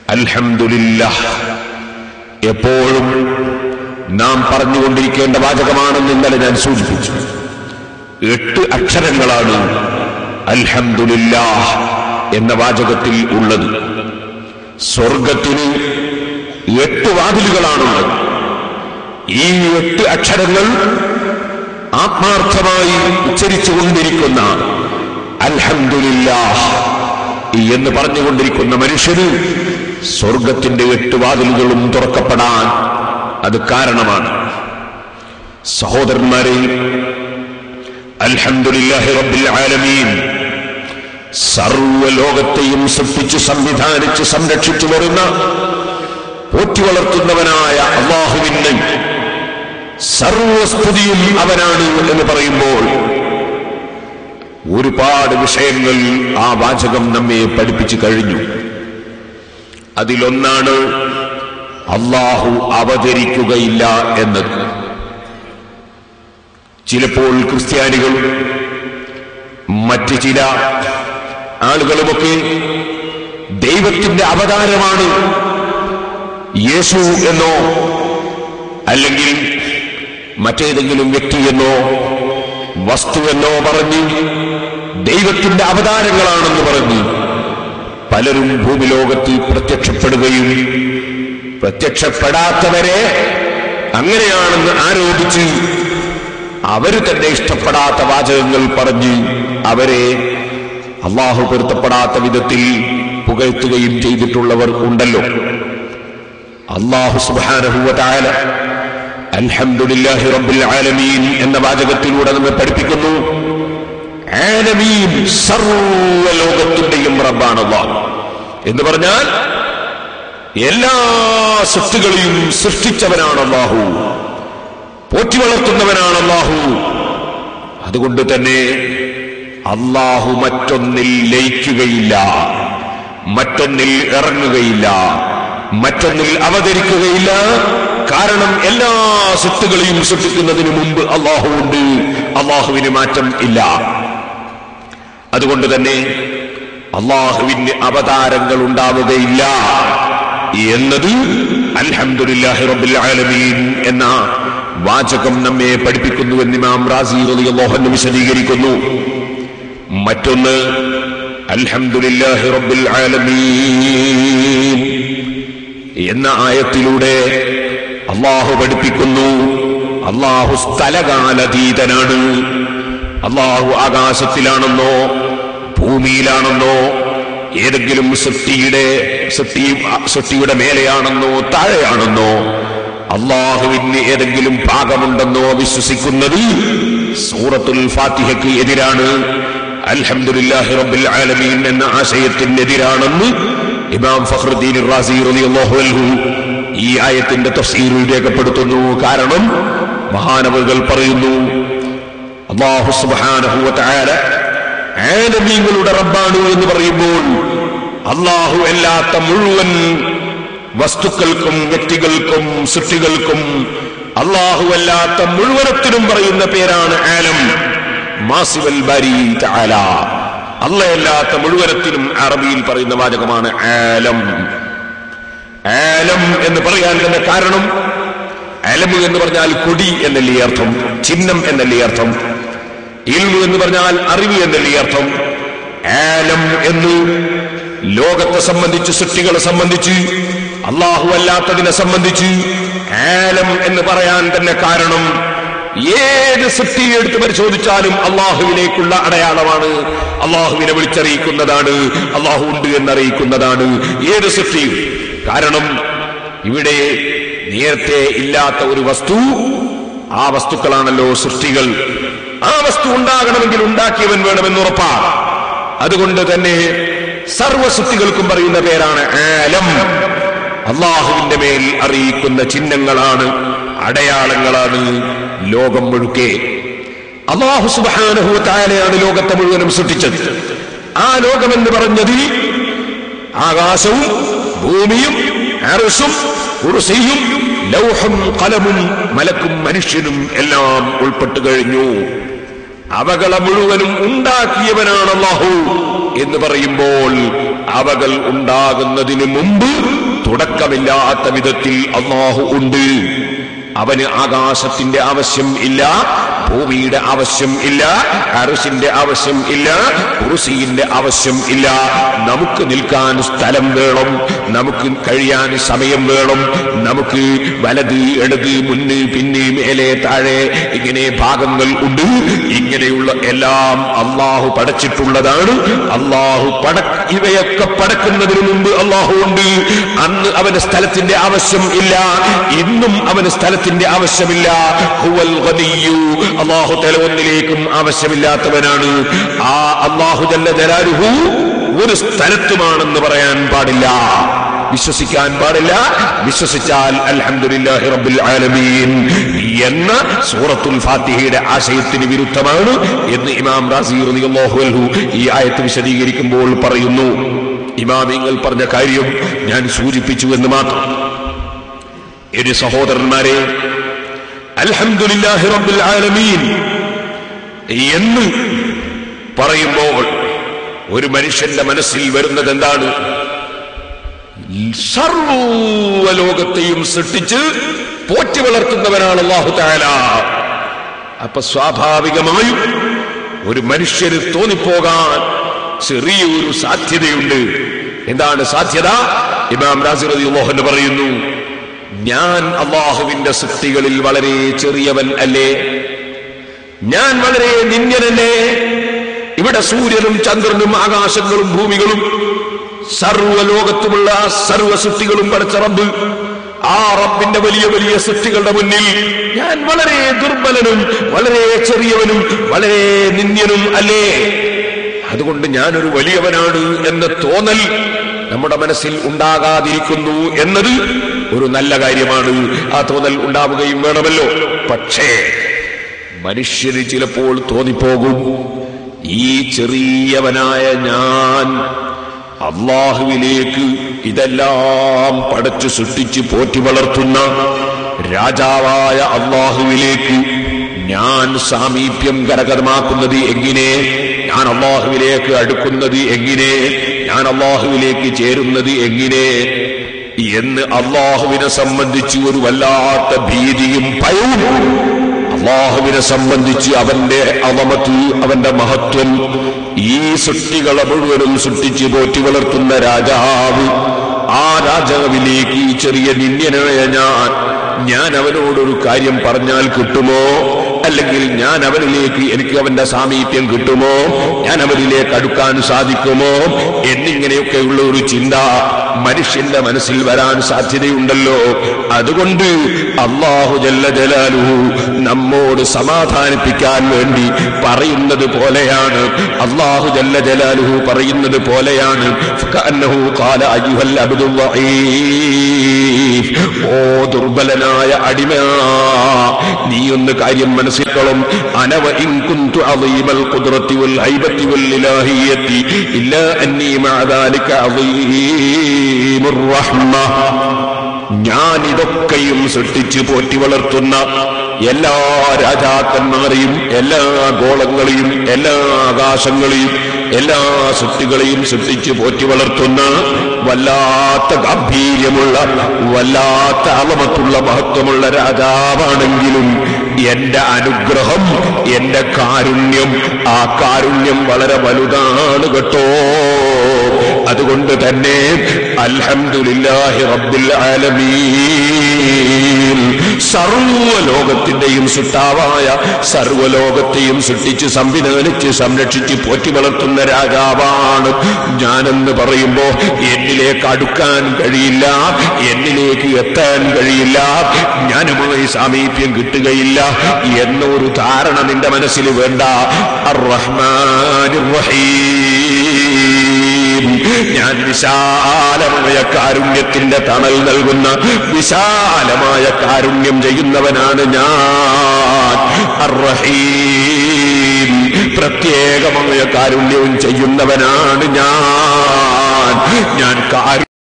അൽഹംദുലില്ല എപ്പോഴും നാം പറഞ്ഞുകൊണ്ടിരിക്കേണ്ട വാചകമാണെന്ന് ഇന്നലെ ഞാൻ സൂചിപ്പിച്ചു എട്ട് അക്ഷരങ്ങളാണ് അൽഹംദുലില്ല എന്ന വാചകത്തിൽ ഉള്ളത് സ്വർഗത്തിന് എട്ട് വാതിലുകളാണുള്ളത് ഈ എട്ട് അക്ഷരങ്ങൾ ആത്മാർത്ഥമായി ഉച്ചരിച്ചുകൊണ്ടിരിക്കുന്ന അൽഹംദുലില്ലാ എന്ന് പറഞ്ഞുകൊണ്ടിരിക്കുന്ന മനുഷ്യന് സ്വർഗത്തിന്റെ എട്ട് വാതിലുകളും തുറക്കപ്പെടാൻ അത് കാരണമാണ് സഹോദരന്മാരെ അൽഹംദുലില്ലാഹി റബ്ബിൽ ആലമീൻ സർവലോകത്തെയും സൃഷ്ടിച്ച് സംവിധാനിച്ച് സംരക്ഷിച്ചു വരുന്ന പോറ്റി വളർത്തുന്നവനായ അള്ളാഹുവിന് സർവസ്തുതിയും അവനാണ് എന്ന് പറയുമ്പോൾ ഒരുപാട് വിഷയങ്ങൾ ആ വാചകം നമ്മെ പഠിപ്പിച്ചു കഴിഞ്ഞു അതിലൊന്നാണ് അള്ളാഹു അവതരിക്കുകയില്ല എന്നത് ചിലപ്പോൾ ക്രിസ്ത്യാനികൾ മറ്റ് ചില ആളുകളുമൊക്കെ ദൈവത്തിന്റെ അവതാരമാണ് യേശു എന്നോ അല്ലെങ്കിൽ മറ്റേതെങ്കിലും വ്യക്തി എന്നോ വസ്തു എന്നോ പറഞ്ഞ് ദൈവത്തിന്റെ അവതാരങ്ങളാണെന്ന് പറഞ്ഞ് പലരും ഭൂമിലോകത്ത് പ്രത്യക്ഷപ്പെടുകയും പ്രത്യക്ഷപ്പെടാത്തവരെ അങ്ങനെയാണെന്ന് ആരോപിച്ച് അവര് തന്നെ ഇഷ്ടപ്പെടാത്ത വാചകങ്ങൾ പറഞ്ഞ് അവരെ അള്ളാഹു പൊരുത്തപ്പെടാത്ത വിധത്തിൽ പുകഴ്ത്തുകയും ചെയ്തിട്ടുള്ളവർ ഉണ്ടല്ലോ അള്ളാഹു സുബാനഹുവതായ അൽഹംദുലില്ലാഹി റബ്ബിൽ ആലമീൻ എന്ന വാചകത്തിലൂടെ നമ്മെ പഠിപ്പിക്കുന്നു ആലമീൻ സർവ്വലോകത്തിന്റെയും റബ്ബാണ് അള്ളാഹു എന്ന് പറഞ്ഞാൽ എല്ലാ സൃഷ്ടികളെയും സൃഷ്ടിച്ചവനാണ് അള്ളാഹു പോറ്റി വളർത്തുന്നവനാണ് അള്ളാഹു അതുകൊണ്ട് തന്നെ അള്ളാഹു മറ്റൊന്നിൽ ലയിക്കുകയില്ല മറ്റൊന്നിൽ ഇറങ്ങുകയില്ല മറ്റൊന്നിൽ അവതരിക്കുകയില്ല കാരണം എല്ലാ സൃഷ്ടികളെയും സൃഷ്ടിക്കുന്നതിന് മുമ്പ് അള്ളാഹു ഉണ്ട് അള്ളാഹുവിന് മാറ്റം ഇല്ല അതുകൊണ്ട് തന്നെ അള്ളാഹുവിന് അവതാരങ്ങൾ ഉണ്ടാവുകയില്ല എന്നത് അൽഹംദുലില്ലാഹി റബ്ബിൽ ആലമീൻ എന്ന വാചകം നമ്മെ പഠിപ്പിക്കുന്നുവെന്ന് ഇമാം റാസി റളിയല്ലാഹു അൻഹു വിശദീകരിക്കുന്നു മറ്റൊന്ന് അൽഹംദുലില്ലാഹി റബ്ബിൽ ആലമീൻ എന്ന ആയത്തിലൂടെ അള്ളാഹു പഠിപ്പിക്കുന്നു അള്ളാഹു സ്ഥലകാലതീതനാണ് അള്ളാഹു ആകാശത്തിലാണെന്നോ ഭൂമിയിലാണെന്നോ ഏതെങ്കിലും സൃഷ്ടിയുടെ സൃഷ്ടി സൃഷ്ടിയുടെ മേലെയാണെന്നോ താഴെയാണെന്നോ അള്ളാഹുവിന് ഏതെങ്കിലും ഭാഗമുണ്ടെന്നോ വിശ്വസിക്കുന്നത് സൂറത്തുൽ ഫാത്തിഹയ്ക്ക് എതിരാണ് അൽഹംദുലില്ലാഹി റബ്ബിൽ ആലമീൻ എന്ന ആശയത്തിനെതിരാണെന്ന് ഇമാം ഫഖ്റുദ്ദീൻ റാസി റളിയല്ലാഹു അൻഹു ഈ ആയത്തിന്റെ തഫ്സീറിൽ രേഖപ്പെടുത്തുന്നു കാരണം മഹാനവകൾ പറയുന്നു അള്ളാഹു സുബ്ഹാനഹു വതആല ആലമീങ്ങളുടെ റബ്ബാണ് എന്ന് പറയുമ്പോൾ അള്ളാഹു അല്ലാത്ത മുഴുവൻ വസ്തുക്കൾക്കും വ്യക്തികൾക്കും സൃഷ്ടികൾക്കും അള്ളാഹു അല്ലാത്ത മുഴുവനത്തിനും പറയുന്ന പേരാണ് ആലം മാസിവൽ ബാരി തആല അള്ളയല്ലാത്ത മുഴുവനത്തിനും അറബിയിൽ പറയുന്ന വാചകമാണ് ആലം ആലം എന്ന് പറയാൻ തന്നെ കാരണം അലമ് എന്ന് പറഞ്ഞാൽ കൊടി എന്നല്ലേ അർത്ഥം ചിഹ്നം എന്നല്ലേ അർത്ഥം ഇൽമു എന്ന് പറഞ്ഞാൽ അറിവ് എന്നല്ലേ അർത്ഥം ആലം എന്ന് ലോകത്തെ സംബന്ധിച്ച് സൃഷ്ടികളെ സംബന്ധിച്ച് അള്ളാഹു അല്ലാത്തതിനെ സംബന്ധിച്ച് ആലം എന്ന് പറയാൻ തന്നെ കാരണം ഏത് സൃഷ്ടിയെ എടുത്ത് പരിശോധിച്ചാലും അള്ളാഹുവിലേക്കുള്ള അടയാളമാണ് അള്ളാഹുവിനെ വിളിച്ചറിയിക്കുന്നതാണ് അള്ളാഹു ഉണ്ട് എന്നറിയിക്കുന്നതാണ് ഏത് സൃഷ്ടിയും കാരണം ഇവിടെ നേരത്തെ ഇല്ലാത്ത ഒരു വസ്തു ആ വസ്തുക്കളാണല്ലോ സൃഷ്ടികൾ ആ വസ്തു ഉണ്ടാകണമെങ്കിൽ ഉണ്ടാക്കിയവൻ വേണമെന്ന് ഉറപ്പാണ് അതുകൊണ്ട് തന്നെ സർവ സൃഷ്ടികൾക്കും പറയുന്ന പേരാണ് ആലം അള്ളാഹുവിന്റെ മേൽ അറിയിക്കുന്ന ചിഹ്നങ്ങളാണ് അടയാളങ്ങളാണ് ലോകം മുഴുക്കെ അള്ളാഹു സുബാനഹു താലയാണ് ലോകത്തെ മുഴുവനും സൃഷ്ടിച്ചത് ആ ലോകമെന്ന് പറഞ്ഞത് ആകാശവും ഭൂമിയും അറസും കുർസിയും ലൗഹം കലമും മലക്കും മനുഷ്യനും എല്ലാം ഉൾപ്പെട്ടു കഴിഞ്ഞു അവകളെ മുഴുവനും ഉണ്ടാക്കിയവനാണ് അള്ളാഹു എന്ന് പറയുമ്പോൾ അവകൾ ഉണ്ടാകുന്നതിന് മുമ്പ് തുടക്കമില്ലാത്ത വിധത്തിൽ അള്ളാഹു ഉണ്ട് അവന് ആകാശത്തിന്റെ ആവശ്യം ഇല്ല ഭൂമിയുടെ ആവശ്യം ഇല്ല അറുസിന്റെ ആവശ്യം ഇല്ല കുറുസിന്റെ ആവശ്യം ഇല്ല നമുക്ക് നിൽക്കാൻ സ്ഥലം വേണം നമുക്ക് കഴിയാൻ സമയം വേണം നമുക്ക് വലത് ഇടത് മുന്ന് പിന്ന് മേലെ താഴെ ഇങ്ങനെ ഭാഗങ്ങൾ ഉണ്ട് ഇങ്ങനെയുള്ള എല്ലാം അള്ളാഹു പടച്ചിട്ടുള്ളതാണ് അള്ളാഹു പട ഇവയൊക്കെ പടക്കുന്നതിന് മുമ്പ് അള്ളാഹു ഉണ്ട് അന്ന് അവന് സ്ഥലത്തിന്റെ ആവശ്യം ഇല്ല ഇന്നും അവന് സ്ഥലത്തിന്റെ ആവശ്യമില്ല ഹുവൽ ഗനിയ്യു. അള്ളാഹു തല ഒന്നിലേക്കും ആവശ്യമില്ലാത്തവനാണ് ആ അള്ളാഹു ജല്ല ജലാലുഹു ഒരു സ്ഥലത്തുമാണെന്ന് പറയാൻ പാടില്ല വിശ്വസിക്കാൻ പാടില്ല വിശ്വസിച്ചാൽ അൽഹംദുലില്ലാഹി റബ്ബിൽ ആലമീൻ എന്ന സൂറത്തുൽ ഫാത്തിഹയുടെ ആശയത്തിന് വിരുദ്ധമാണ് എന്ന് ഇമാം റാസി റളിയല്ലാഹു അൻഹു ഈ ആയത്ത് വിശദീകരിക്കുമ്പോൾ പറയുന്നു ഇമാമിങ്ങൾ പറഞ്ഞ കാര്യം ഞാൻ സൂചിപ്പിച്ചു എന്ന് മാത്രം എന്റെ സഹോദരന്മാരെ അൽഹംദുലില്ലാഹി റബ്ബിൽ ആലമീൻ എന്ന് പറയുമ്പോൾ ഒരു മനുഷ്യന്റെ മനസ്സിൽ വരുന്നത് എന്താണ് സർവലോകത്തെയും സൃഷ്ടിച്ച് പോറ്റി വളർത്തുന്നവനാണ് അള്ളാഹു താല അപ്പൊ സ്വാഭാവികമായും ഒരു മനുഷ്യന് തോന്നിപ്പോകാൻ ചെറിയൊരു സാധ്യതയുണ്ട് എന്താണ് സാധ്യത ഇമാം റാസി റളിയല്ലാഹു പറയുന്നു ഞാൻ അള്ളാഹുവിന്റെ സൃഷ്ടികളിൽ വളരെ ചെറിയവൻ അല്ലേ ഞാൻ വളരെ നിന്യനല്ലേ ഇവിടെ സൂര്യനും ചന്ദ്രനും ആകാശങ്ങളും ഭൂമികളും സർവ്വലോകത്തുമുള്ള സർവ്വ സൃഷ്ടികളും പഠിച്ച റബ്ബ് ആ റബ്ബിന്റെ വലിയ വലിയ സൃഷ്ടികളുടെ മുന്നിൽ ഞാൻ വളരെ ദുർബലനും വളരെ ചെറിയവനും വളരെ നിന്യനും അല്ലേ അതുകൊണ്ട് ഞാനൊരു വലിയവനാണ് എന്ന തോന്നൽ നമ്മുടെ മനസ്സിൽ ഉണ്ടാകാതിരിക്കുന്നു എന്നത് ഒരു നല്ല കാര്യമാണ് ആ തോന്നൽ ഉണ്ടാവുകയും വേണമല്ലോ പക്ഷേ മനുഷ്യന് ചിലപ്പോൾ തോന്നിപ്പോകും ഈ ചെറിയവനായ ഞാൻ അള്ളാഹുവിലേക്ക് ഇതെല്ലാം പടച്ചു സൃഷ്ടിച്ച് പോറ്റി വളർത്തുന്ന രാജാവായ അള്ളാഹുവിലേക്ക് ഞാൻ സാമീപ്യം കരകരമാക്കുന്നത് എങ്ങനെ ഞാൻ അള്ളാഹുവിലേക്ക് അടുക്കുന്നത് എങ്ങനെ ഞാൻ അള്ളാഹുവിലേക്ക് ചേരുന്നത് എങ്ങനെ എന്ന് അള്ളാഹുവിനെ സംബന്ധിച്ച് ഒരു വല്ലാത്ത ഭീതിയും ഭയവും അള്ളാഹുവിനെ സംബന്ധിച്ച് അവന്റെ അവമത്ത് അവന്റെ മഹത്വം ഈ സൃഷ്ടികളെ മുഴുവനും സൃഷ്ടിച്ച് പോറ്റി വളർത്തുന്ന രാജാവ് ആ രാജാവിലേക്ക് ഈ ചെറിയ നിന്യനായ ഞാൻ ഞാൻ അവനോടൊരു കാര്യം പറഞ്ഞാൽ കിട്ടുമോ അല്ലെങ്കിൽ ഞാൻ അവനിലേക്ക് എനിക്ക് അവന്റെ സാമീപ്യം കിട്ടുമോ ഞാൻ അവനിലേക്ക് അടുക്കാൻ സാധിക്കുമോ എന്നിങ്ങനെയൊക്കെയുള്ള ഒരു ചിന്ത മനുഷ്യന്റെ മനസ്സിൽ വരാൻ സാധ്യതയുണ്ടല്ലോ അതുകൊണ്ട് അള്ളാഹു ജല്ല ജലാലുഹു നമ്മോട് സമാധാനിപ്പിക്കാൻ വേണ്ടി പറയുന്നത് പോലെയാണ് അള്ളാഹു ജല്ല ജലാലുഹു പറയുന്നത് പോലെയാണ് ഫകഅന്നഹു ഖാല അയ്യുഹൽ അബ്ദുൽ ളഈഫ്. ഓ ദുർബലനായ അടിമ നീ ഒന്ന് കാര്യം മനസ്സിലാക്കണം അനവ ഇൻ കുന്തു അളീമൽ ഖുദ്റത്തി വൽ ഹൈബത്തി വൽ ഇലാഹിയത്തി ഇല്ലാ അന്നീ മഅ ദാലിക അളീമുർ റഹ്മ ഞാൻ ഇതൊക്കെയും സൃഷ്ടിച്ച് പോറ്റി വളർത്തുന്ന എല്ലാ രാജാക്കന്മാരെയും എല്ലാ ഗോളങ്ങളെയും എല്ലാ ആകാശങ്ങളെയും എല്ലാ സൃഷ്ടികളെയും സൃഷ്ടിച്ച് പോറ്റി വളർത്തുന്ന വല്ലാത്ത ഗാംഭീര്യമുള്ള വല്ലാത്ത അളമത്തുള്ള മഹത്വമുള്ള രാജാവാണെങ്കിലും എന്റെ അനുഗ്രഹം എന്റെ കാരുണ്യം ആ കാരുണ്യം വളരെ വലുതാണ് കേട്ടോ അതുകൊണ്ട് തന്നെ അൽഹംദുലില്ലാഹി റബ്ബിൽ ആലമീൻ സർവ്വലോകത്തിന്റെയും സൃഷ്ടാവായ സർവ്വലോകത്തെയും സൃഷ്ടിച്ച് സംവിധാനിച്ച് സംരക്ഷിച്ച് പോറ്റി വളർത്തുന്ന രാജാവാണ് ഞാനെന്ന് പറയുമ്പോ എന്നിലേക്ക് അടുക്കാൻ കഴിയില്ല എന്നിലേക്ക് എത്താൻ കഴിയില്ല ഞാനുമായി സാമീപ്യം കിട്ടുകയില്ല എന്നൊരു ധാരണ നിന്റെ മനസ്സിൽ വേണ്ട അർ റഹ്മാനിർ റഹീം ഞാൻ വിശാലമായ കാരുണ്യത്തിന്റെ തണൽ നൽകുന്ന വിശാലമായ കാരുണ്യം ചെയ്യുന്നവനാണ് ഞാൻ അർറഹീം പ്രത്യേകമായ കാരുണ്യവും ചെയ്യുന്നവനാണ് ഞാൻ ഞാൻ കാരു